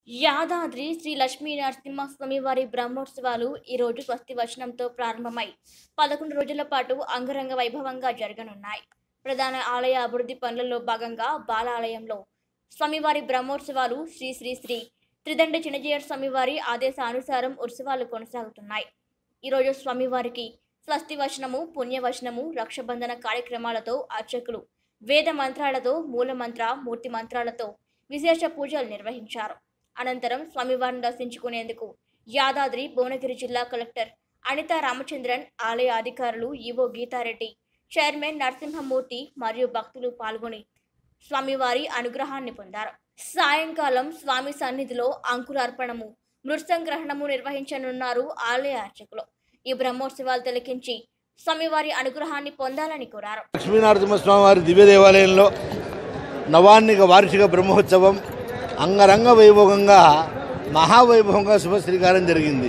యాదాద్రి శ్రీ లక్ష్మీ నరసింహస్వామి వారి బ్రహ్మోత్సవాలు ఈ రోజు స్వస్తి వచనంతో ప్రారంభమై పదకొండు రోజుల పాటు అంగరంగ వైభవంగా జరగనున్నాయి ప్రధాన ఆలయ అభివృద్ధి పనులలో భాగంగా బాలాలయంలో స్వామివారి బ్రహ్మోత్సవాలు శ్రీ శ్రీ శ్రీ త్రిదండ చిన్నజీయ స్వామివారి ఆదేశానుసారం ఉత్సవాలు కొనసాగుతున్నాయి ఈరోజు స్వామివారికి స్వస్తి వచనము పుణ్యవచనము రక్షబంధన కార్యక్రమాలతో అర్చకులు వేద మంత్రాలతో మూల మంత్ర మూర్తి మంత్రాలతో విశేష పూజలు నిర్వహించారు అనంతరం స్వామివారిని దర్శించుకునేందుకు యాదాద్రి భువనగిరి జిల్లా కలెక్టర్ అనిత రామచంద్రన్ ఆలయ అధికారులు ఈవో గీతారెడ్డి చైర్మన్ నరసింహమూర్తి మరియు భక్తులు పాల్గొని స్వామివారి అనుగ్రహాన్ని పొందారు సాయంకాలం స్వామి సన్నిధిలో అంకురార్పణము మృత్సంగ్రహణము నిర్వహించనున్నారు ఆలయ అర్చకులు ఈ బ్రహ్మోత్సవాలు తిలకించి స్వామివారి అనుగ్రహాన్ని పొందాలని కోరారు లక్ష్మీనరసింహస్వామి వారి దివ్య దేవాలయంలో నవాన్నిక వార్షిక బ్రహ్మోత్సవం అంగరంగ వైభవంగా మహావైభవంగా శుభ శ్రీకారం జరిగింది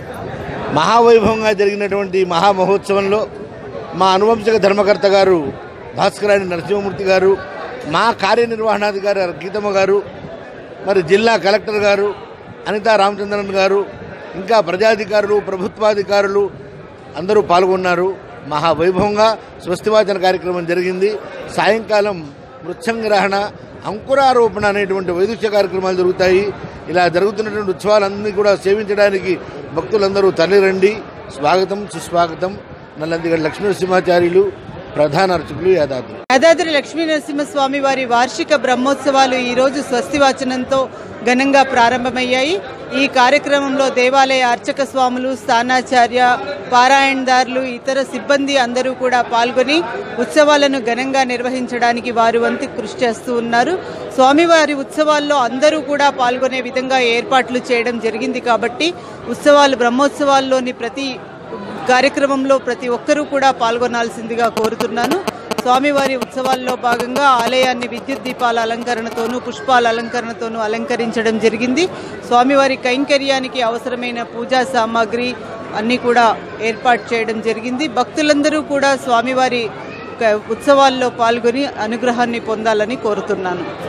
మహావైభవంగా జరిగినటువంటి ఈ మహా మహోత్సవంలో మా అనువంశిక ధర్మకర్త గారు భాస్కరాని నరసింహమూర్తి గారు మా కార్యనిర్వహణాధికారి గీతమ్మ గారు మరి జిల్లా కలెక్టర్ గారు అనితా రామచంద్రన్ గారు ఇంకా ప్రజాధికారులు ప్రభుత్వాధికారులు అందరూ పాల్గొన్నారు మహావైభవంగా స్వస్తివాచన కార్యక్రమం జరిగింది సాయంకాలం మృత్సంగ్రహణ అంకురారోపణ అనేటువంటి వైదుష్య కార్యక్రమాలు జరుగుతాయి ఇలా జరుగుతున్నటువంటి ఉత్సవాలన్నీ కూడా సేవించడానికి భక్తులందరూ తరలిరండి స్వాగతం సుస్వాగతం నల్లందిగడ్డ లక్ష్మీనరసింహాచార్యులు ప్రధాన అర్చకులు యాదాద్రి యాదాద్రి లక్ష్మీ నరసింహస్వామి వారి వార్షిక బ్రహ్మోత్సవాలు ఈ రోజు స్వస్తివాచనంతో ఘనంగా ప్రారంభమయ్యాయి ఈ కార్యక్రమంలో దేవాలయ అర్చక స్వాములు స్థానాచార్య పారాయణదారులు ఇతర సిబ్బంది అందరూ కూడా పాల్గొని ఉత్సవాలను ఘనంగా నిర్వహించడానికి వారు వంతు కృషి చేస్తూ ఉన్నారు స్వామివారి ఉత్సవాల్లో అందరూ కూడా పాల్గొనే విధంగా ఏర్పాట్లు చేయడం జరిగింది కాబట్టి ఉత్సవాలు బ్రహ్మోత్సవాల్లోని ప్రతి కార్యక్రమంలో ప్రతి ఒక్కరూ కూడా పాల్గొనాల్సిందిగా కోరుతున్నాను స్వామివారి ఉత్సవాల్లో భాగంగా ఆలయాన్ని విద్యుత్ దీపాల అలంకరణతోనూ పుష్పాల అలంకరణతోనూ అలంకరించడం జరిగింది స్వామివారి కైంకర్యానికి అవసరమైన పూజా సామాగ్రి అన్నీ కూడా ఏర్పాటు చేయడం జరిగింది భక్తులందరూ కూడా స్వామివారి క- ఉత్సవాల్లో పాల్గొని అనుగ్రహాన్ని పొందాలని కోరుతున్నాను